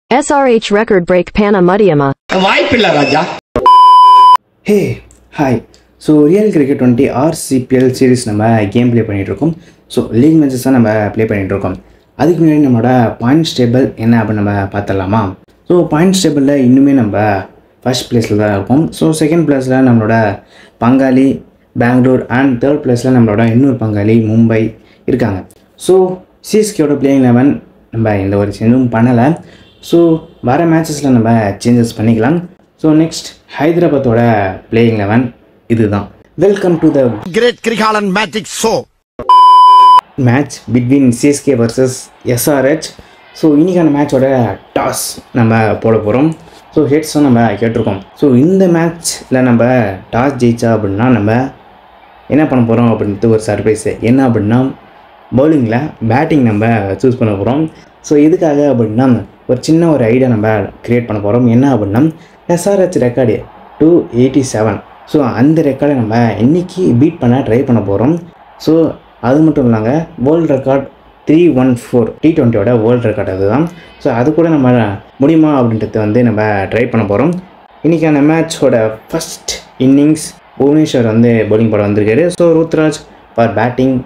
SRH record break Panna Mudiama. வாய்ப்பில்லை ராஜா hey hi so real cricket twenty RCPL series நம்ம game play பண்ணிகிட்ருக்கோம் so league matches தான் நம்ம ப்ளே பண்ணிகிட்ருக்கோம் அதுக்கு முன்னாடி நம்மளோட பாயிண்ட்ஸ் டேபிள் என்ன அப்படின்னு நம்ம பார்த்துடலாமா ஸோ பாயிண்ட்ஸ் டேபிளில் இன்னுமே நம்ம ஃபர்ஸ்ட் பிளேஸில் தான் இருக்கோம் ஸோ செகண்ட் பிளேஸில் நம்மளோட பங்காளி பெங்களூர் அண்ட் தேர்ட் பிளேஸில் நம்மளோட இன்னொரு பங்காளி மும்பை இருக்காங்க ஸோ சிஎஸ்கேயோட பிளேயிங் லெவன் நம்ம எந்த ஒரு சேஞ்சும் பண்ணலை ஸோ வர மேட்சஸில் நம்ம சேஞ்சஸ் பண்ணிக்கலாம் ஸோ நெக்ஸ்ட் ஹைதராபாத்தோட பிளேயிங் லெவன் இதுதான் welcome to the great Kirikalan magic show match between CSK versus SRH so இன்னைக்கான மேட்சோட டாஸ் நம்ம போட போகிறோம் ஸோ ஹெட்ஸும் நம்ம கேட்டிருக்கோம் ஸோ இந்த மேட்ச்சில் நம்ம டாஸ் ஜெயிச்சா அப்படின்னா நம்ம என்ன பண்ண போகிறோம் அப்படின்ட்டு ஒரு சர்ப்ரைஸு என்ன அப்படின்னா பவுலிங்கில் பேட்டிங் நம்ம சூஸ் பண்ண போகிறோம் ஸோ எதுக்காக அப்படின்னா ஒரு சின்ன ஒரு ஐடியா நம்ம க்ரியேட் பண்ண போகிறோம் என்ன அப்படின்னா SRH record two eighty seven so அந்த ரெக்கார்டை நம்ம இன்னைக்கு பீட் பண்ண ட்ரை பண்ண போகிறோம் ஸோ அது மட்டும் இல்லாங்க world record three one four T டுவெண்ட்டியோட வேர்ல்டு ரெக்கார்ட் அதுதான் ஸோ அது கூட நம்ம முடியுமா அப்படின்றது வந்து நம்ம ட்ரை பண்ண போகிறோம் இன்றைக்கான மேட்சோட ஃபஸ்ட் இன்னிங்ஸ் புவனேஸ்வர் வந்து bowling போட வந்திருக்காரு ஸோ ருத்ராஜ் ஃபார் பேட்டிங்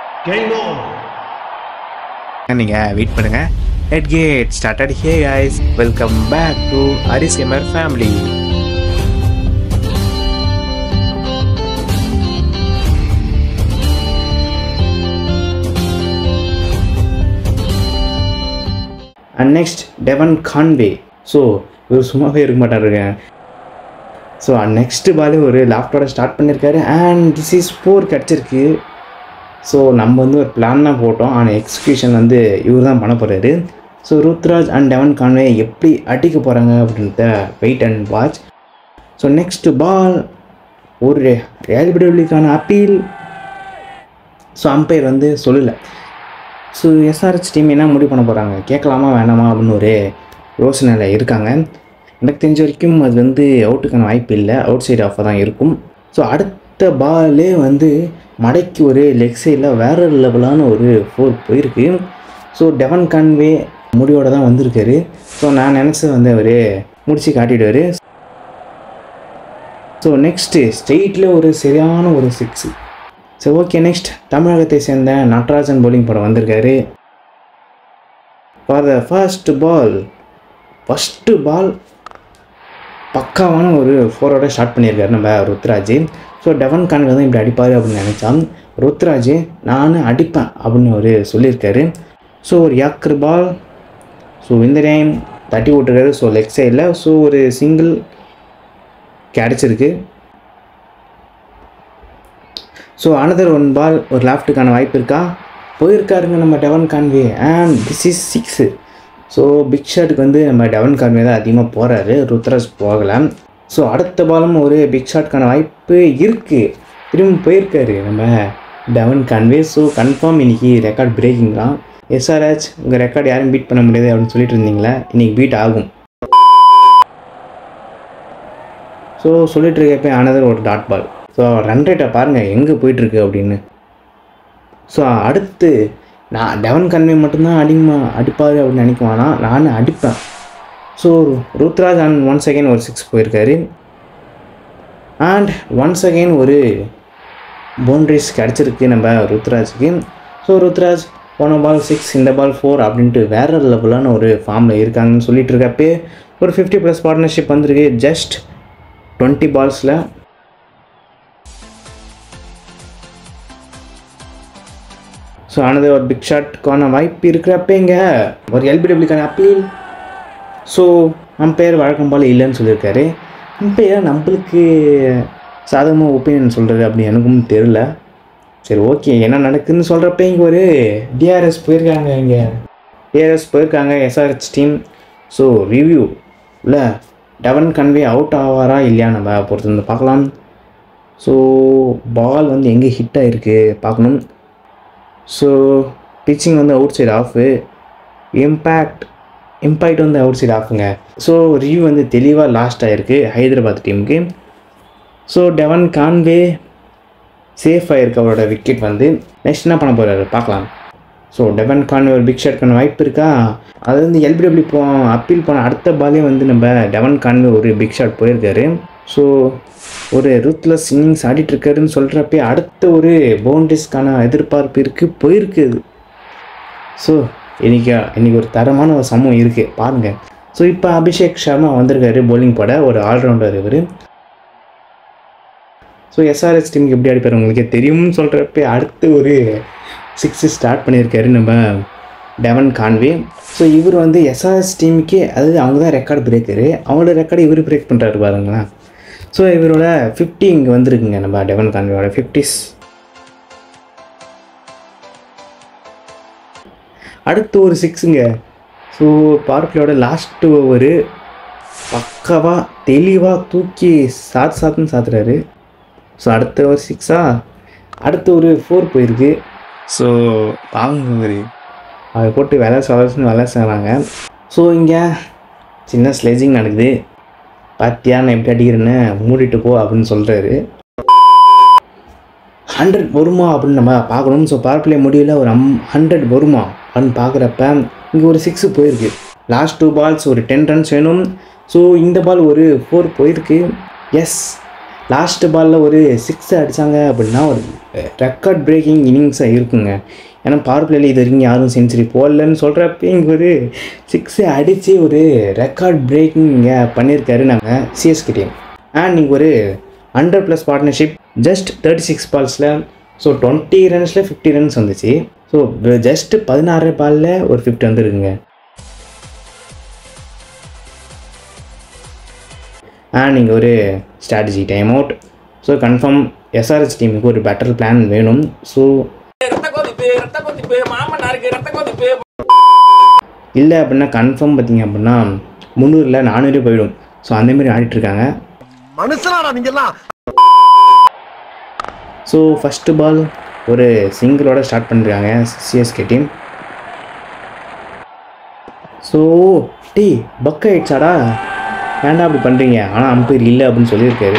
நீங்கள் வெயிட் பண்ணுங்கள் let get started hey guys welcome back to Harish gamer family and next Devon Conway so இவர் சும்மாவே இருக்க மாட்டாருங்க ஸோ நெக்ஸ்ட் பாலே ஒரு லாஃப்டோட ஸ்டார்ட் பண்ணியிருக்காரு அண்ட் திஸ் இஸ் ஃபோர் கிடச்சிருக்கு ஸோ நம்ம வந்து ஒரு பிளான் தான் போட்டோம் ஆனால் எக்ஸிக்யூஷன் வந்து இவர் தான் பண்ண போகிறாரு so Ruturaj and Devon Conway எப்படி அடிக்க போகிறாங்க அப்படின்றத wait and watch so next ball ஒரு எல்பிடபிள்யூக்கான அப்பீல் ஸோ அம்பையர் வந்து சொல்லலை ஸோ எஸ்ஆர்ஹெச் டீம் என்ன முடிவு பண்ண போகிறாங்க கேட்கலாமா வேணாமா அப்படின்னு ஒரு யோசனையில் இருக்காங்க எனக்கு தெரிஞ்ச வரைக்கும் அது வந்து அவுட்டுக்கான வாய்ப்பு இல்லை அவுட் சைடு ஆஃபாக தான் இருக்கும் ஸோ அடுத்த பாலே வந்து மடைக்கு ஒரு லெக் சைடில் வேறு லெவலான ஒரு ஃபோர் போயிருக்கு ஸோ டெவன் கான்வே முடிவோட தான் வந்திருக்காரு ஸோ நான் நினச்சது வந்து அவர் முடிச்சு காட்டிடுவார் ஸோ நெக்ஸ்ட்டு ஸ்ட்ரெயிட்டில் ஒரு சரியான ஒரு சிக்ஸு சரி ஓகே நெக்ஸ்ட் தமிழகத்தை சேர்ந்த நட்ராஜன் bowling போட வந்திருக்காரு for the first ball first ball பக்காவான ஒரு ஃபோரோட ஸ்டார்ட் பண்ணியிருக்காரு நம்ம ருத்ராஜ் ஸோ டெவன் கான்வே தான் இப்படி அடிப்பார் அப்படின்னு நினச்சான் ருத்ராஜ் நான் அடிப்பேன் அப்படின்னு அவர் சொல்லியிருக்காரு ஸோ ஒரு யாக்கர் பால் ஸோ இந்த டைம் தட்டி விட்டுருக்காரு ஸோ லெக் சைடில் ஸோ ஒரு சிங்கிள் கிடச்சிருக்கு ஸோ அனதர் ஒன் பால் ஒரு லேஃப்ட்டுக்கான வாய்ப்பு இருக்கா போயிருக்காருங்க நம்ம Devon Conway and this is six so big ஷாட்டுக்கு வந்து நம்ம டெவன் கான்வே தான் அதிகமாக போகிறாரு ருத்ராஜ் போகலை ஸோ அடுத்த பாலும் ஒரு பிக் ஷாட்க்கான வாய்ப்பு இருக்குது திரும்ப போயிருக்காரு நம்ம டெவன் கான்வே ஸோ கன்ஃபார்ம் இன்னைக்கு ரெக்கார்ட் பிரேக்கிங் தான் எஸ்ஆர்ஹெச் உங்கள் ரெக்கார்ட் யாரும் பீட் பண்ண முடியாது அப்படின்னு சொல்லிட்டு இருந்தீங்களே இன்னைக்கு பீட் ஆகும் ஸோ சொல்லிட்டு இருக்கப்ப அனதர் ஒரு டாட் பால் ஸோ ரன் ரேட்டை பாருங்கள் எங்கே போயிட்டுருக்கு அப்படின்னு ஸோ அடுத்து நான் டெவன் கன்வே மட்டும்தான் அடிமா அடிப்பார் அப்படின்னு நினைக்குவானா நான் அடிப்பேன் so Ruturaj and once again ஒரு சிக்ஸ் போயிருக்காரு அண்ட் ஒன்ஸ் அகைன் ஒரு பவுண்ட்ரிஸ் கிடச்சிருக்கு நம்ம ருத்ராஜுக்கு ஸோ ருத்ராஜ் போன பால் சிக்ஸ் இந்த பால் ஃபோர் அப்படின்ட்டு வேற லெவலான ஒரு ஃபார்மில் இருக்காங்கன்னு சொல்லிட்டு இருக்கப்பே ஒரு ஃபிஃப்டி ப்ளஸ் பார்ட்னர்ஷிப் வந்திருக்கு ஜஸ்ட் டுவெண்ட்டி பால்ஸில் ஸோ ஆனது ஒரு பிக் ஷாட்க்கான வாய்ப்பு இருக்கிறப்ப இங்கே ஒரு எல்பிடபிள்யூக்கான அப்பீல் ஸோ அம்பையர் வழக்கம் போல் இல்லைன்னு சொல்லியிருக்காரு அம்பையர் நம்மளுக்கு சாதகமாக ஒப்பீனியன் சொல்கிறது அப்படி எனக்கும் தெரில சரி ஓகே என்ன நடக்குதுன்னு சொல்கிறப்ப இங்கே ஒரு டிஆர்எஸ் போயிருக்காங்க இங்கே டிஆர்எஸ் போயிருக்காங்க எஸ்ஆர்ஹெச் டீம் ஸோ ரிவ்யூ இல்லை டெவன் கன்வே அவுட் ஆவாரா இல்லையா நம்ம பொறுத்து வந்து பார்க்கலாம் ஸோ பால் வந்து எங்கே ஹிட் ஆகிருக்கு பார்க்கணும் ஸோ பிச்சிங் வந்து outside off impact impact வந்து அவுட் சைடு ஆஃபுங்க ஸோ ரிவ்யூ வந்து தெளிவாக லாஸ்ட் ஆகிருக்கு ஹைதராபாத் டீமுக்கு ஸோ டெவன் கான்வே சேஃப் ஆகிருக்கு அவரோட விக்கெட் வந்து நெக்ஸ்ட் என்ன பண்ண போகிறாரு பார்க்கலாம் ஸோ டெவன் கான் ஒரு பிக் ஷாட்க்கான வாய்ப்பு இருக்கா அது வந்து எல்பிடபிள்யூ போ அப்பீல் பண்ண அடுத்த பாலே வந்து நம்ம டெவன் கான் ஒரு பிக் ஷாட் போயிருக்காரு ஸோ ஒரு ரூத்லெஸ் இன்னிங்ஸ் ஆடிட்டு இருக்காருன்னு சொல்கிறப்ப அடுத்த ஒரு பவுண்டரிஸ்க்கான எதிர்பார்ப்பு இருக்குது போயிருக்குது ஸோ இன்னைக்கு இன்னைக்கு ஒரு தரமான ஒரு சமம் இருக்குது பாருங்கள் ஸோ இப்போ அபிஷேக் சர்மா வந்திருக்காரு bowling போட ஒரு ஆல்ரவுண்டர் இவர் ஸோ எஸ்ஆர்எஸ் டீமுக்கு எப்படி அடிப்பார் உங்களுக்கே தெரியும்னு சொல்கிறப்ப அடுத்து ஒரு சிக்ஸு ஸ்டார்ட் பண்ணியிருக்காரு நம்ம டெவன் கான்வே ஸோ இவர் வந்து எஸ்ஆர்எஸ் டீமுக்கே அதாவது அவங்க தான் ரெக்கார்டு பிரேக்கரு அவங்களோட ரெக்கார்டு இவர் பிரேக் பண்ணுறாரு பாருங்களேன் ஸோ இவரோட ஃபிஃப்டி இங்கே வந்திருக்குங்க நம்ம டெவன் கான்வேயோட ஃபிஃப்டிஸ் அடுத்து ஒரு சிக்ஸுங்க ஸோ பார்ப்பிளோட லாஸ்ட்டு ஓவரு பக்காவாக தெளிவாக தூக்கி சாத்து சாத்துன்னு சாத்துறாரு ஸோ அடுத்த ஒரு சிக்ஸா அடுத்து ஒரு ஃபோர் போயிருக்கு ஸோ வாங்க ஒரு அதை போட்டு வேலை சவரஸ்னு வேலை செய்கிறாங்க ஸோ இங்கே சின்ன ஸ்லேஜிங் நடக்குது பாத்தியா நான் எப்படி அடிக்கிறேன்னு மூடிட்டு போ அப்படின்னு சொல்கிறாரு ஹண்ட்ரட் வருமா அப்படின்னு நம்ம பார்க்கணும் ஸோ பவர் பிளே முடியல ஒரு அம் ஹண்ட்ரட் வருமா அப்படின்னு பார்க்குறப்ப இங்கே ஒரு சிக்ஸு போயிருக்கு லாஸ்ட் டூ பால்ஸ் ஒரு டென் ரன்ஸ் வேணும் ஸோ இந்த பால் ஒரு ஃபோர் போயிருக்கு எஸ் லாஸ்ட் பாலில் ஒரு சிக்ஸ் அடித்தாங்க அப்படின்னா ஒரு ரெக்கார்ட் பிரேக்கிங் இன்னிங்ஸாக இருக்குங்க ஏன்னா பவர் பிளேல இது வரைக்கும் யாரும் செஞ்சுரி போடலன்னு சொல்கிறப்ப இங்கே ஒரு சிக்ஸை அடித்து ஒரு ரெக்கார்ட் பிரேக்கிங் இங்கே பண்ணியிருக்காரு நம்ம சிஎஸ்கே டீம் அண்ட் இங்கே ஒரு hundred plus partnership just thirty six பால்ஸில் ஸோ டுவெண்ட்டி ரன்ஸில் ஃபிஃப்டி ரன்ஸ் வந்துச்சு ஸோ ஜஸ்ட் பதினாறு பாலில் ஒரு ஃபிஃப்டி வந்துருக்குங்க அண்ட் இங்கே ஒரு strategy time out so confirm SRH டீமுக்கு ஒரு பெட்டர் பிளான் வேணும் ஸோ ரத்த கொதிப்பு ரத்த கொதிப்பு மாமனாருக்கு ரத்த கொதிப்பு இல்லை அப்படின்னா கன்ஃபார்ம் பார்த்தீங்க அப்படின்னா முந்நூறில் நானூறு போயிடும் ஸோ அந்தமாரி ஆடிட்டுருக்காங்க மனுஷனாடா நீங்கெல்லாம் ஸோ ஃபஸ்ட்டு பால் ஒரு சிங்கிளோட ஸ்டார்ட் பண்ணிருக்காங்க சிஎஸ்கே டீம் ஸோ டீ பக் ஆயிடுச்சாடா ஏன்டா அப்படி பண்ணுறீங்க ஆனால் அம்பையர் இல்லை அப்படின்னு சொல்லியிருக்காரு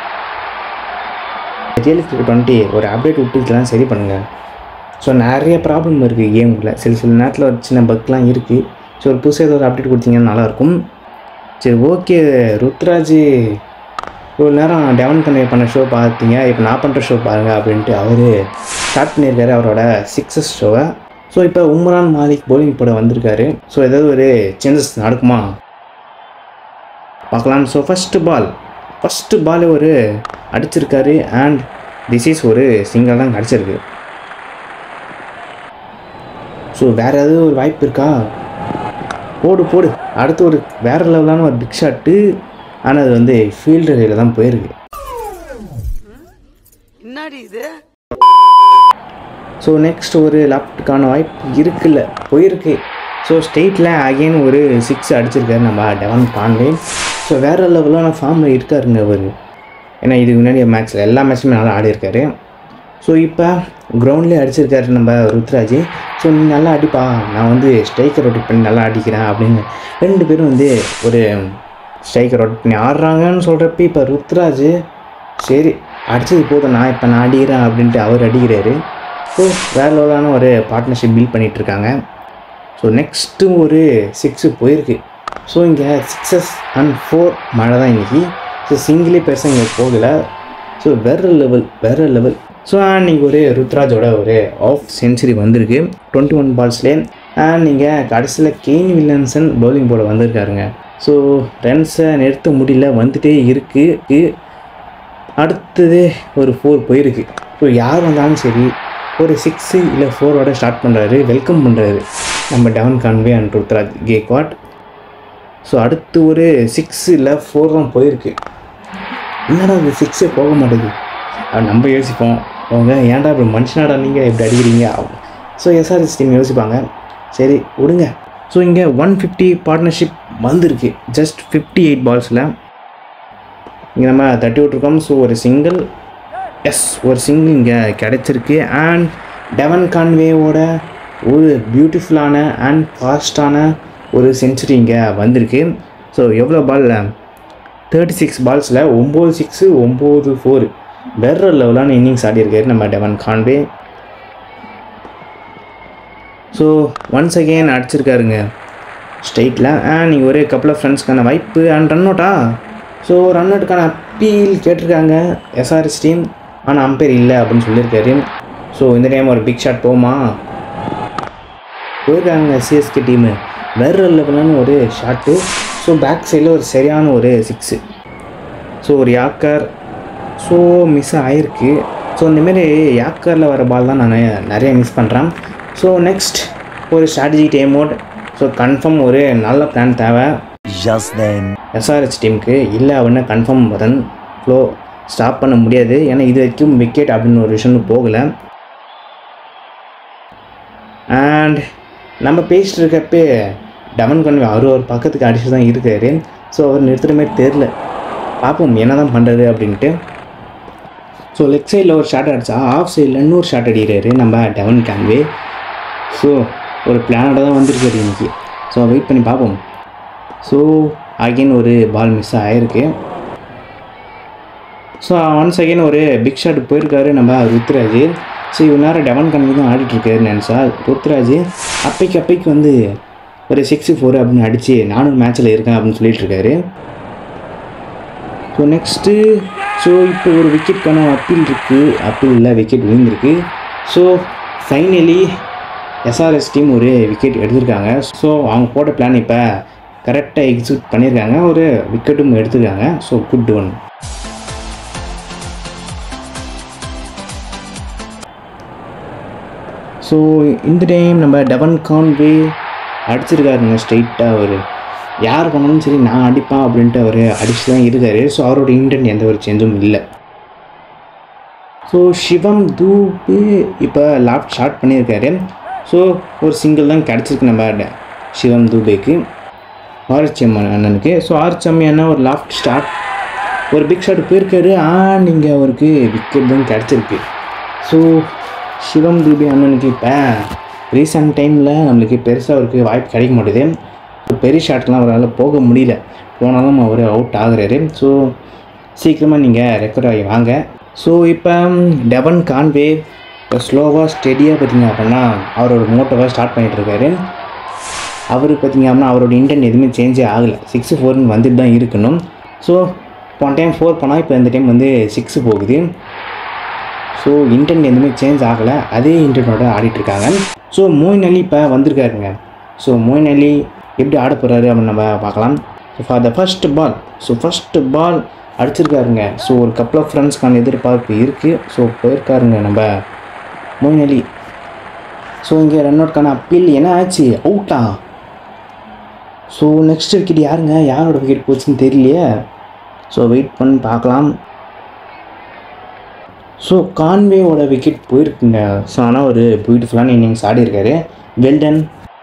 ரியலிஸ்டிக் பண்ணிட்டு ஒரு அப்டேட் விட்டு இதெல்லாம் சரி பண்ணுங்கள் ஸோ நிறைய ப்ராப்ளம் இருக்குது கேமுக்குள்ள சில சில நேரத்தில் ஒரு சின்ன பக்லாம் இருக்குது ஸோ ஒரு புதுசாக ஏதோ ஒரு அப்டேட் கொடுத்தீங்கன்னா நல்லாயிருக்கும் சரி ஓகே ருத்ராஜ் இவ்வளோ நேரம் டெவன் கன்வே பண்ண ஷோ பார்த்தீங்க இப்போ நான் பண்ணுற ஷோ பாருங்கள் அப்படின்ட்டு அவர் ஸ்டார்ட் பண்ணியிருக்காரு அவரோட சிக்ஸஸ் ஷோவை ஸோ இப்போ உம்ரான் மாலிக் bowling போட வந்திருக்காரு ஸோ ஏதாவது ஒரு சேஞ்சஸ் நடக்குமா பார்க்கலாம் so first ball first ball ஒரு அடிச்சிருக்காரு அண்ட் திஸ் இஸ் ஒரு சிங்கிள் தான் கிடச்சிருக்கு ஸோ வேறு ஏதாவது ஒரு வாய்ப்பு இருக்கா போடு போடு அடுத்து ஒரு வேறு லெவலான ஒரு பிக் ஷாட்டு ஆனால் அது வந்து ஃபீல்டர் கையில் தான் போயிருக்கு என்னடி இது ஸோ நெக்ஸ்ட் ஒரு லெஃப்ட்டுக்கான வாய்ப்பு இருக்குல்ல போயிருக்கு ஸோ ஸ்டேட்டில் அகைன் ஒரு சிக்ஸ் அடிச்சிருக்காரு நம்ம டெவன் பாண்டே ஸோ வேறு லெவலான ஃபார்மில் இருக்காருங்க அவர் ஏன்னா இதுக்கு முன்னாடி மேட்ச்சில் எல்லா மேட்ச்சுமே நல்லா ஆடி இருக்காரு ஸோ இப்போ கிரவுண்ட்லேயே அடிச்சிருக்காரு நம்ம ருத்ராஜ் ஸோ நீ நல்லா அடிப்பா நான் வந்து ஸ்ட்ரைக்கர் ரொட்டேட் பண்ணி நல்லா அடிக்கிறேன் அப்படின்னு ரெண்டு பேரும் வந்து ஒரு ஸ்ட்ரைக்கர் ரொட்டேட் பண்ணி ஆடுறாங்கன்னு சொல்கிறப்ப இப்போ ருத்ராஜ் சரி அடிச்சது போதும் நான் இப்போ நான் அடிக்கிறேன் அப்படின்ட்டு அவர் அடிக்கிறாரு ஸோ வேற லெவலான ஒரு பார்ட்னர்ஷிப் பில்ட் பண்ணிகிட்ருக்காங்க ஸோ நெக்ஸ்ட்டு ஒரு சிக்ஸு போயிருக்கு ஸோ இங்கே சிக்ஸஸ் அண்ட் ஃபோர் மழை தான் இன்றைக்கி ஸோ சிங்கிளே பெருசாக இங்கே போகலை ஸோ வேறு லெவல் வேறு லெவல் ஸோ அண்ட் நீங்கள் ஒரு ருத்ராஜோட ஒரு ஆஃப் செஞ்சுரி வந்திருக்கு டுவெண்ட்டி ஒன் பால்ஸ்லேயே அண்ட் நீங்கள் கடைசியில் கெயின் வில்லியம்சன் பவுலிங் போட வந்திருக்காருங்க ஸோ ரன்ஸை நிறுத்த முடியல வந்துட்டே இருக்குது அடுத்தது ஒரு ஃபோர் போயிருக்கு ஸோ யார் வந்தாலும் சரி ஒரு சிக்ஸு இல்லை ஃபோரோட ஸ்டார்ட் பண்ணுறாரு வெல்கம் பண்ணுறாரு நம்ம Devon Conway and Ruturaj Gaikwad so அடுத்து ஒரு சிக்ஸ் இல்லை ஃபோர் தான் போயிருக்கு என்னடா அது சிக்ஸே போக மாட்டேங்குது அது நம்ம யோசிப்போம் அவங்க ஏன்டா இப்படி மனுஷனாடா நீங்கள் இப்படி அடிக்கிறீங்க ஸோ எஸ்ஆர்எஸ் டீம் யோசிப்பாங்க சரி விடுங்க ஸோ இங்கே ஒன் ஃபிஃப்டி பார்ட்னர்ஷிப் வந்திருக்கு ஜஸ்ட் ஃபிஃப்டி எயிட் பால்ஸில் இங்கே நம்ம தட்டி விட்ருக்கோம் ஸோ ஒரு சிங்கிள் எஸ் ஒரு சிங்கிள் இங்கே கிடச்சிருக்கு அண்ட் டெவன் கான்வேவோட ஒரு பியூட்டிஃபுல்லான அண்ட் ஃபாஸ்டான ஒரு செஞ்சுரி இங்கே வந்திருக்கு ஸோ எவ்வளோ பால் தேர்ட்டி சிக்ஸ் பால்ஸில் ஒம்பது சிக்ஸு ஒம்பது ஃபோர் வேற லெவலான இன்னிங்ஸ் ஆடியிருக்காரு நம்ம Devon Conway so once again அடிச்சிருக்காருங்க ஸ்ட்ரைட்டில் அண்ட் நீங்கள் ஒரு கப்பல் ஆஃப் ஃப்ரெண்ட்ஸ்க்கான வாய்ப்பு அண்ட் ரன் அவுட்டா ஸோ ரன் அவுட்டுக்கான அப்பீல் கேட்டிருக்காங்க எஸ்ஆர்எஸ் டீம் ஆனால் அம்பேர் இல்லை அப்படின்னு சொல்லியிருக்காரு ஸோ இந்த டைம் ஒரு பிக் ஷாட் போகுமா போயிருக்காங்க சிஎஸ்கே டீமு வேற லெவலான ஒரு ஷாட்டு ஸோ பேக் சைடில் ஒரு சரியான ஒரு சிக்ஸு ஸோ ஒரு யாக்கர் ஸோ மிஸ் ஆகிருக்கு ஸோ இந்தமாரி யாக்கரில் வர பால் தான் நான் நிறைய மிஸ் பண்ணுறேன் ஸோ நெக்ஸ்ட் ஒரு strategy time out so confirm ஒரு நல்ல பிளான் தேவை Just then. எஸ்ஆர்ஹெச் டீமுக்கு இல்லை அப்படின்னா கன்ஃபார்ம் ரன் ஃப்ளோ ஸ்டாப் பண்ண முடியாது ஏன்னா இது வரைக்கும் விக்கெட் அப்படின்னு ஒரு விஷயம் போகலை அண்ட் நம்ம பேசிட்டு இருக்கப்பே டமன் கன்வே அவர் ஒரு பக்கத்துக்கு அடிச்சு தான் இருக்காரு ஸோ அவர் நிறுத்துற மாதிரி தெரில பார்ப்போம் என்ன தான் பண்ணுறது அப்படின்ட்டு ஸோ லெக் சைடில் ஒரு ஷாட் அடிச்சா ஆஃப் சைடில் இன்னொரு ஷாட் அடிக்கிறாரு நம்ம டெவன் கேன்வே ஸோ ஒரு பிளானோட தான் வந்திருக்காரு இன்னைக்கு ஸோ வெயிட் பண்ணி பார்ப்போம் ஸோ அகைன் ஒரு பால் மிஸ் ஆகிருக்கு ஸோ ஒன்ஸ் அகைன் ஒரு பிக் ஷாட் போயிருக்காரு நம்ம ருத்ராஜ் ஸோ இவ்வளோ நேரம் டெவன் கன்வி தான் ஆடிட்டுருக்காரு நினச்சா ருத்ராஜ் அப்பைக்கு அப்பைக்கு வந்து ஒரு சிக்ஸு ஃபோர் அப்படின்னு அடித்து நானும் மேட்ச்சில் இருக்கேன் அப்படின்னு சொல்லிட்டு இருக்காரு ஸோ நெக்ஸ்ட்டு ஸோ இப்போ ஒரு விக்கெட்கான அப்பீல் இருக்குது அப்பீல் இல்லை விக்கெட் விழுந்திருக்கு ஸோ ஃபைனலி எஸ்ஆர்எஸ் டீம் ஒரு விக்கெட் எடுத்திருக்காங்க ஸோ அவங்க போட்ட பிளான் இப்போ கரெக்டாக எக்ஸிக்யூட் பண்ணியிருக்காங்க ஒரு விக்கெட்டும் எடுத்திருக்காங்க ஸோ குட் ஒன் ஸோ இந்த டைம் நம்ம டெவன் கான்வே அடிச்சிருக்காருங்க ஸ்ட்ரைட்டாக அவர் யார் பண்ணாலும் சரி நான் அடிப்பேன் அப்படின்ட்டு அவர் அடிச்சு தான் இருக்காரு ஸோ அவரோட இன்டென்ட் எந்த ஒரு சேஞ்சும் இல்லை ஸோ சிவம் தூபே இப்போ லாஃப்ட் ஷார்ட் பண்ணியிருக்காரு ஸோ ஒரு சிங்கிள் தான் கிடச்சிருக்கு நம்ம ட- சிவம் தூபேக்கு ஆர்ச்சி அண்ணனுக்கு ஸோ ஆர்ச்சி அண்ணா ஒரு லாஃப்ட் ஸ்டார்ட் ஒரு பிக் ஷாட் போயிருக்காரு அண்ட் இங்கே அவருக்கு விக்கெட் தான் கிடச்சிருக்கு ஸோ சிவம் தூபே அண்ணனுக்கு இப்போ ரீசெண்ட் டைமில் நம்மளுக்கு பெருசாக அவருக்கு வாய்ப்பு கிடைக்க மாட்டேது பெரிய ஷாட்லாம் அவரால் போக முடியல போனாலும் அவர் அவுட் ஆகுறாரு ஸோ சீக்கிரமாக நீங்கள் ரெக்கவர் ஆகி வாங்க ஸோ இப்போ டெவன் கான்வே ஸ்லோவாக ஸ்டெடியாக பார்த்தீங்க அப்படின்னா அவரோட மோட்டோவை ஸ்டார்ட் பண்ணிட்டு இருக்காரு அவருக்கு பார்த்தீங்க அப்படின்னா அவரோட இன்டென்ட் எதுவுமே சேஞ்சே ஆகலை சிக்ஸ் ஃபோர்னு வந்துட்டு தான் இருக்கணும் ஸோ போன டைம் ஃபோர் பண்ணால் இப்போ இந்த டைம் வந்து சிக்ஸ் போகுது ஸோ இன்டென்ட் எதுவுமே சேஞ்ச் ஆகலை அதே இன்டென்ட்டோட ஆடிட்டுருக்காங்க ஸோ மோயின் அலி இப்போ வந்திருக்காருங்க ஸோ மோயின் அலி எப்படி ஆட போகிறாரு அப்படின்னு நம்ம பார்க்கலாம் so for the first ball so first ball அடிச்சிருக்காருங்க ஸோ ஒரு கப்பல் ஆஃப் ஃப்ரெண்ட்ஸ்க்கான எதிர்பார்ப்பு இருக்குது ஸோ போயிருக்காருங்க நம்ம மோயின் அலி ஸோ இங்கே ரன் அவுட்கான அப்பீல் என்ன ஆச்சு அவுட்டா ஸோ நெக்ஸ்ட் விக்கெட் யாருங்க யாரோட விக்கெட் போச்சுன்னு தெரியலையே ஸோ வெயிட் பண்ணி பார்க்கலாம் ஸோ கான்வேவோட விக்கெட் போயிருக்குங்க ஸோ ஆனால் ஒரு பியூட்டிஃபுல்லான இன்னிங்ஸ் ஆடி இருக்காரு வெல்டன்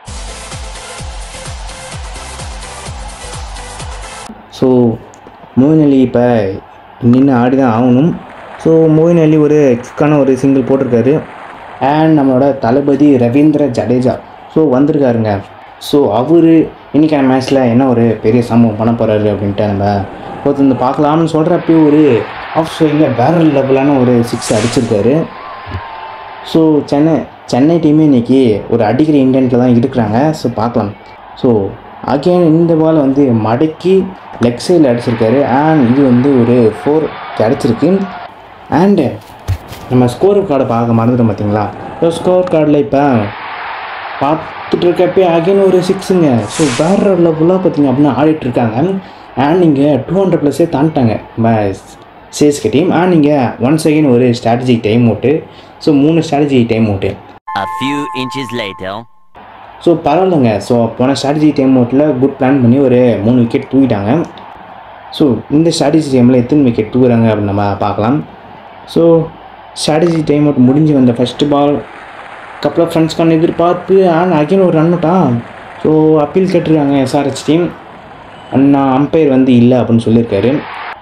ஸோ மோயின் அலி இப்போ நின்று ஆடி தான் ஆகணும் ஸோ மோயின் அலி ஒரு கிக்கான ஒரு சிங்கிள் போட்டிருக்காரு அண்ட் நம்மளோட தளபதி ரவீந்திர ஜடேஜா ஸோ வந்திருக்காருங்க ஸோ அவர் இன்னைக்கான மேட்ச்சில் என்ன ஒரு பெரிய சம்பவம் பண்ண போகிறாரு அப்படின்ட்டு நம்ம பொறுத்து வந்து பார்க்கலாம்னு சொல்கிறப்ப ஒரு ஆஃப் சைடில் வேற லெவலான ஒரு சிக்ஸ் அடிச்சிருக்காரு ஸோ சென்னை சென்னை டீமே இன்னைக்கு ஒரு அடிக்கிற இன்டென்ட்டில் தான் இருக்கிறாங்க ஸோ பார்க்கலாம் ஸோ அகைன் இந்த பால் வந்து மடக்கி லெக் சைடில் அடிச்சிருக்காரு அண்ட் இது வந்து ஒரு ஃபோர் கிடச்சிருக்கு அண்டு நம்ம ஸ்கோர் கார்டை பார்க்க மறந்துட்டோம் பார்த்தீங்களா ஸோ ஸ்கோர் கார்டில் இப்போ பார்த்துட்டு இருக்கப்பே அகைன் ஒரு சிக்ஸுங்க ஸோ வேற லெவலாக பார்த்தீங்க அப்படின்னா ஆடிட்டு இருக்காங்க அண்ட் நீங்கள் டூ ஹண்ட்ரட் ப்ளஸ்ஸே தாண்டிட்டாங்க சிஎஸ்கே டீம் அண்ட் நீங்கள் ஒன்ஸ் அகைன் ஒரு ஸ்ட்ராட்டஜி டைம் அவுட்டு ஸோ மூணு strategy time out A few inches later. So பரவாயில்லைங்க ஸோ போன ஸ்ட்ராட்டஜி டைம் அவுட்டில் குட் பிளான் பண்ணி ஒரு மூணு விக்கெட் தூக்கிட்டாங்க ஸோ இந்த ஸ்ட்ராட்டஜி டைமில் எத்தனை விக்கெட் தூக்குறாங்க அப்படின்னு நம்ம பார்க்கலாம் ஸோ ஸ்ட்ராட்டஜி டைம் அவுட் முடிஞ்சு வந்த ஃபஸ்ட்டு பால் கப்பல் ஆஃப் ஃப்ரெண்ட்ஸ்க்கான எதிர்பார்ப்பு அண்ட் அகைன் ஒரு ரன் அவுட்டா ஸோ அப்பீல் கேட்டிருக்காங்க எஸ்ஆர்ஹெச் டீம் அண்ணா அம்பையர் வந்து இல்லை அப்படின்னு சொல்லியிருக்காரு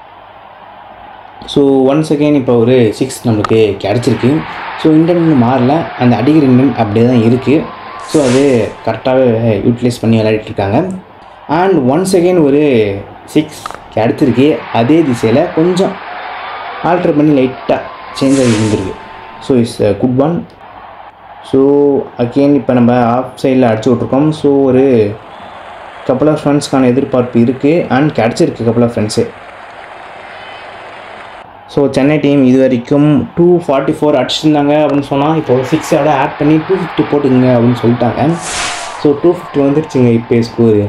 ஸோ ஒன்ஸ் அகைன் இப்போ ஒரு சிக்ஸ் நம்மளுக்கு கிடச்சிருக்கு ஸோ இன்டென்ட் மாறல அந்த அடிக்கிற இன்டென்ட் அப்படியே தான் இருக்குது ஸோ அது கரெக்டாகவே யூட்டிலைஸ் பண்ணி விளையாடிட்டு இருக்காங்க அண்ட் ஒன்ஸ் அகைன் ஒரு சிக்ஸ் கிடச்சிருக்கு அதே திசையில் கொஞ்சம் ஆல்ட்ரு பண்ணி லைட்டாக சேஞ்ச் ஆகி இருந்திருக்கு so it's good one so again இப்போ நம்ம ஆஃப் சைடில் அடிச்சு விட்ருக்கோம் ஸோ ஒரு கப்பல் ஆஃப் ஃப்ரெண்ட்ஸ்க்கான எதிர்பார்ப்பு இருக்குது அண்ட் கிடச்சிருக்கு couple of friends so Chennai team இது வரைக்கும் டூ ஃபார்ட்டி ஃபோர் அடிச்சிருந்தாங்க அப்படின்னு சொன்னால் இப்போ ஒரு சிக்ஸோட ஆட் பண்ணி டூ ஃபிஃப்டி போட்டுங்க அப்படின்னு சொல்லிட்டாங்க ஸோ டூ ஃபிஃப்டி வந்துருச்சுங்க இப்போ ஸ்கோரு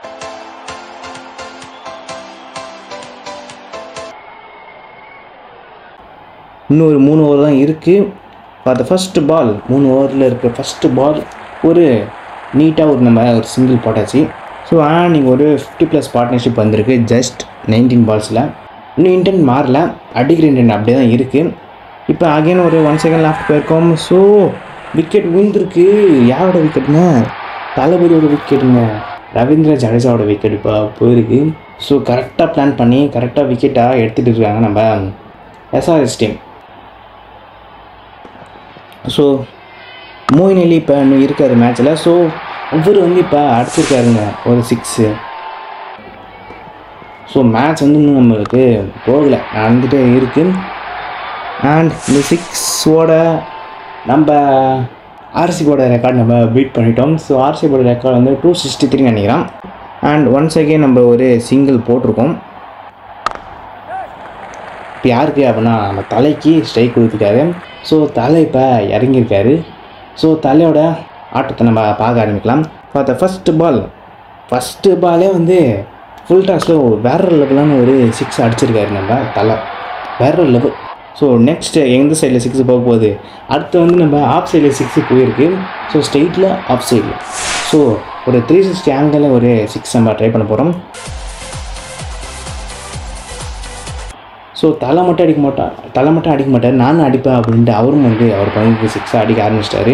இன்னும் ஒரு மூணு ஓவர் தான் இருக்குது ஃபார் த ஃபஸ்ட்டு பால் மூணு ஓவரில் இருக்கிற ஃபஸ்ட்டு பால் ஒரு நீட்டாக ஒரு நம்ம ஒரு சிங்கிள் போட்டாச்சு ஸோ ஆனால் நீங்கள் ஒரு ஃபிஃப்டி ப்ளஸ் பார்ட்னர்ஷிப் வந்திருக்கு ஜஸ்ட் நைன்டீன் பால்ஸில் இன்னும் இன்டென்ட் மாறல அடிக்கிற இன்டென்ட் அப்படியே தான் இருக்குது இப்போ அகைன் ஒரு ஒன் செகண்ட் லாஃப்ட் போயிருக்கோம் ஸோ விக்கெட் விழுந்திருக்கு யாரோட விக்கெட்டுங்க தளபதியோட விக்கெட்டுங்க ரவீந்திர ஜடேஜாவோட விக்கெட் இப்போ போயிருக்கு ஸோ கரெக்டாக பிளான் பண்ணி கரெக்டாக விக்கெட்டாக எடுத்துகிட்டு இருக்காங்க நம்ம SRH team so Moeen Ali இப்போ இன்னும் இருக்கார் மேட்ச்சில் ஸோ அவர் வந்து இப்போ அடிச்சிருக்காருங்க ஒரு சிக்ஸு ஸோ மேட்ச் வந்து இன்னும் நம்மளுக்கு போகலை நடந்துகிட்டே இருக்குது அண்ட் இந்த சிக்ஸோட நம்ம ஆர்சிபோட ரெக்கார்ட் நம்ம பீட் பண்ணிட்டோம் ஸோ ஆர்சிபோட ரெக்கார்ட் வந்து டூ சிக்ஸ்டி த்ரீ நினைக்கிறேன் அண்ட் ஒன்ஸ் அகேன் நம்ம ஒரு சிங்கிள் போட்டிருக்கோம் இப்போ யாருக்கு அப்படின்னா நம்ம தலைக்கு ஸ்ட்ரைக் கொடுத்துருக்காரு ஸோ தலை இப்போ இறங்கியிருக்காரு ஸோ தலையோட ஆட்டத்தை நம்ம பார்க்க ஆரம்பிக்கலாம் பார்த்த ஃபஸ்ட்டு பால் ஃபஸ்ட்டு பாலே வந்து ஃபுல் டாஸில் வேற லெவலான ஒரு சிக்ஸ் அடிச்சிருக்காரு நம்ம தலை வேற லெவல் ஸோ நெக்ஸ்ட் எந்த சைடில் சிக்ஸ் போக போகுது அடுத்து வந்து நம்ம ஆஃப் சைடில் சிக்ஸு போயிருக்கு ஸோ ஸ்ட்ரெயிட்டில் ஆஃப் சைடில் ஸோ ஒரு த்ரீ சிக்ஸ்டி ஆங்கிளில் ஒரு சிக்ஸ் நம்ம ட்ரை பண்ண போகிறோம் ஸோ தலை மட்டும் அடிக்க மாட்டார் தலை மட்டும் அடிக்க மாட்டார் நானும் அடிப்பேன் அப்படின்ட்டு அவரும் வந்து அவர் பையனுக்கு சிக்ஸாக அடிக்க ஆரம்பிச்சிட்டாரு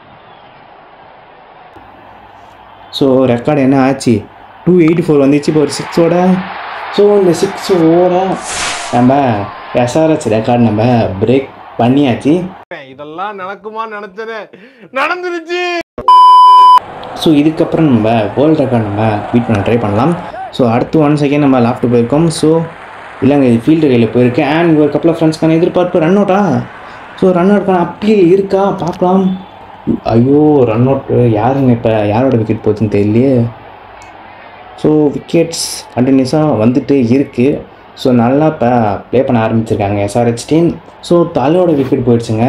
ஸோ ரெக்கார்டு என்ன ஆச்சு டூ எயிட்டி ஃபோர் வந்துச்சு இப்போ ஒரு சிக்ஸோட ஸோ இந்த சிக்ஸோட நம்ம எஸ்ஆர்எஸ் ரெக்கார்டு நம்ம பிரேக் பண்ணியாச்சு இதெல்லாம் நடக்குமா நினைச்சனே நடந்துருச்சு ஸோ இதுக்கப்புறம் நம்ம வேர்ல்டு ரெக்கார்ட் நம்ம பீட் பண்ண ட்ரை பண்ணலாம் ஸோ அடுத்து ஒன் செகண்ட் நம்ம லேப்டாப் போயிருக்கோம் ஸோ இல்லைங்க இது ஃபீல்டு கையில் போயிருக்கு அண்ட் ஒரு கப்பல் ஆஃப் ஃப்ரெண்ட்ஸ்க்கான எதிர்பார்ப்பு ரன் அவுட்டா ஸோ ரன் அவுட்க்கான அப்பீல் இருக்கா பார்க்கலாம் ஐயோ ரன் அவுட் யாருங்க இப்போ யாரோட விக்கெட் போச்சுன்னு தெரியலையே ஸோ விக்கெட்ஸ் கண்டினியூஸாக வந்துட்டு இருக்குது ஸோ நல்லா இப்போ ப்ளே பண்ண ஆரம்பிச்சிருக்காங்க எஸ்ஆர்ஹெச் டீம் ஸோ தலையோட விக்கெட் போயிடுச்சுங்க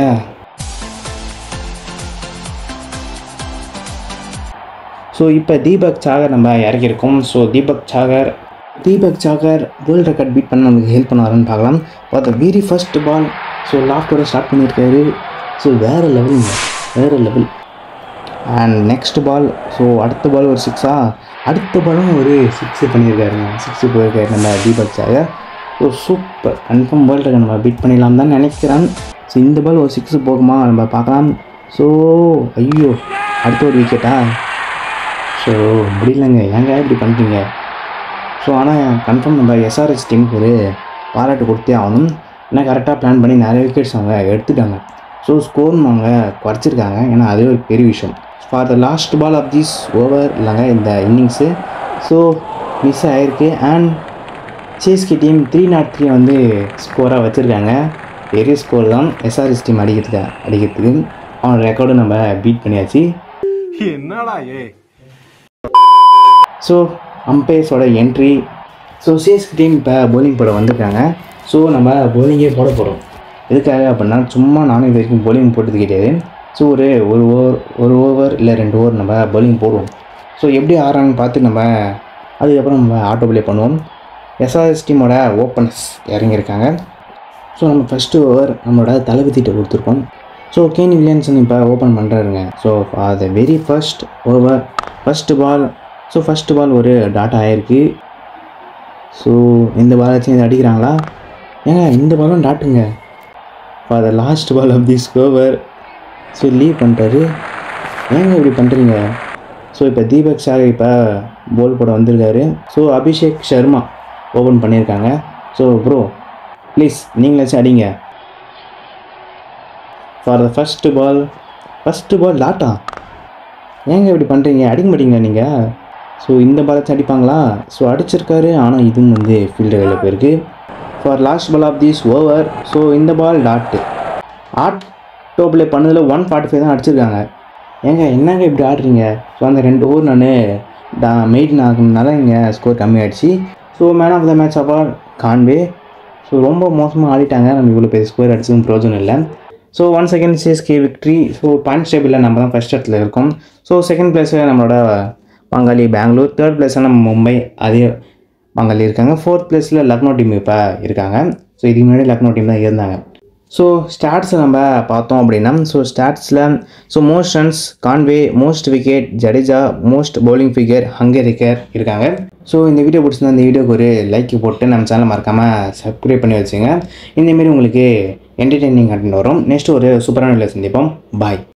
ஸோ இப்போ தீபக் சாகர் நம்ம இறக்கியிருக்கோம் so Deepak Chahar Deepak Chahar world record beat பண்ண நமக்கு ஹெல்ப் பண்ணுவாருன்னு பார்க்கலாம் பார்த்த வெரி ஃபர்ஸ்ட் பால் ஸோ லாஃப்டோட ஸ்டார்ட் பண்ணியிருக்காரு ஸோ வேறு லெவலுங்க வேறு level and next ball so அடுத்த பால் ஒரு சிக்ஸா அடுத்த பாலும் ஒரு சிக்ஸு பண்ணியிருக்காருங்க சிக்ஸு போயிருக்காரு நம்ம Deepak Chahar so super confirm world record நம்ம பீட் பண்ணிடலாம் தான் நினைக்கிறேன் ஸோ இந்த பால் ஒரு சிக்ஸு போகுமா நம்ம பார்க்கலாம் ஸோ ஐயோ அடுத்த ஒரு விக்கெட்டா ஸோ முடியலங்க ஏங்க இப்படி பண்ணுறீங்க ஸோ ஆனால் கன்ஃபார்ம் நம்ம எஸ்ஆர்எஸ் டீமுக்கு ஒரு பாராட்டு கொடுத்தே ஆகணும் ஏன்னா கரெக்டாக பிளான் பண்ணி நிறைய விக்கெட்ஸ் அவங்க எடுத்துட்டாங்க ஸோ ஸ்கோரும் அவங்க குறைச்சிருக்காங்க ஏன்னா அதுவே ஒரு பெரிய விஷயம் for the last ball of this over இல்லைங்க இந்த இன்னிங்ஸு ஸோ மிஸ் ஆகிருக்கு and CSK team three not three வந்து ஸ்கோராக வச்சுருக்காங்க பெரிய ஸ்கோர் தான் எஸ்ஆர்எஸ் டீம் அடிக்கிறதுக்கு அடிக்கிறதுக்கு அவனோட ரெக்கார்டும் நம்ம பீட் பண்ணியாச்சு என்னடா ஏ ஸோ அம்பையர்ஸோட என்ட்ரி ஸோ சிஎஸ்கே டீம் இப்போ bowling போட வந்திருக்காங்க ஸோ நம்ம bowling-ஏ போட போகிறோம் எதுக்காக அப்படின்னா சும்மா நானும் இது வரைக்கும் bowling போட்டது கிடையாது ஸோ ஒரு ஒரு ஓவர் ஒரு ஓவர் இல்லை ரெண்டு ஓவர் நம்ம bowling போடுவோம் ஸோ எப்படி ஆடுறாங்கன்னு பார்த்து நம்ம அதுக்கப்புறம் நம்ம ஆட்டோ ப்ளே பண்ணுவோம் எஸ்ஆர்எஸ் டீமோட ஓப்பனர்ஸ் இறங்கியிருக்காங்க ஸோ நம்ம ஃபஸ்ட்டு ஓவர் நம்மளோட தளபதிட்ட கொடுத்துருக்கோம் ஸோ கேனி வில்லியன்சன் இப்போ ஓப்பன் பண்ணுறாருங்க ஸோ அது very first over first ball so first ball ஒரு டாட்டா ஆயிருக்கு ஸோ இந்த பால் வச்சு இதை அடிக்கிறாங்களா ஏங்க இந்த பாலும் டாட்டுங்க for the last ball of this over so leave பண்ணிட்டாரு ஏங்க இப்படி பண்ணுறீங்க ஸோ இப்போ தீபக் சாகர் இப்போ போல் போட வந்திருக்காரு ஸோ அபிஷேக் சர்மா ஓப்பன் பண்ணியிருக்காங்க ஸோ ப்ரோ ப்ளீஸ் நீங்களாச்சும் அடிங்க for the first ball first ball லாட்டா ஏங்க இப்படி பண்ணுறீங்க அடிக்க மாட்டீங்களா நீங்கள் ஸோ இந்த பாலச்சும் அடிப்பாங்களா ஸோ அடிச்சிருக்காரு ஆனால் இதுவும் வந்து ஃபீல்டர் கையில் போயிருக்கு for last ball of this over so இந்த ball dot auto play பண்ணதில் ஒன் ஃபார்ட்டி ஃபைவ் தான் அடிச்சிருக்காங்க ஏங்க என்னங்க இப்படி ஆடுறீங்க ஸோ அந்த ரெண்டு ஓவர் நான் டா மெயின்டைன் ஆகுனால இங்கே ஸ்கோர் கம்மியாயிடுச்சு so man of the match award Conway so ரொம்ப மோசமாக ஆடிட்டாங்க நம்ம இவ்வளோ பெரிய ஸ்கோர் அடிச்சதும் பிரயோஜனம் இல்லை so one second CSK victory so point டேபிளில் நம்ம தான் ஃபஸ்ட் இடத்துல இருக்கோம் ஸோ செகண்ட் பிளேஸில் நம்மளோட பங்காளி பெங்களூர் தேர்ட் பிளேஸில் நம்ம மும்பை அதே பங்காளி இருக்காங்க ஃபோர்த் பிளேஸில் லக்னோ டீம் இப்போ இருக்காங்க ஸோ இதுக்கு முன்னாடி லக்னோ டீம் தான் இருந்தாங்க ஸோ ஸ்டாட்ஸை நம்ம பார்த்தோம் அப்படின்னா ஸோ ஸ்டாட்ஸில் so most runs Conway most wicket Jadeja most bowling figure Hangargekar இருக்காங்க ஸோ இந்த வீடியோ பிடிச்சிருந்தா இந்த வீடியோக்கு ஒரு லைக் போட்டு நம்ம சேனலை மறக்காமல் சப்ஸ்கிரைப் பண்ணி வச்சுங்க இந்தமாரி உங்களுக்கு என்டர்டெய்னிங் கண்டென்ட் வரும் நெக்ஸ்ட் ஒரு சூப்பரான வீடியோ சந்திப்போம் பாய்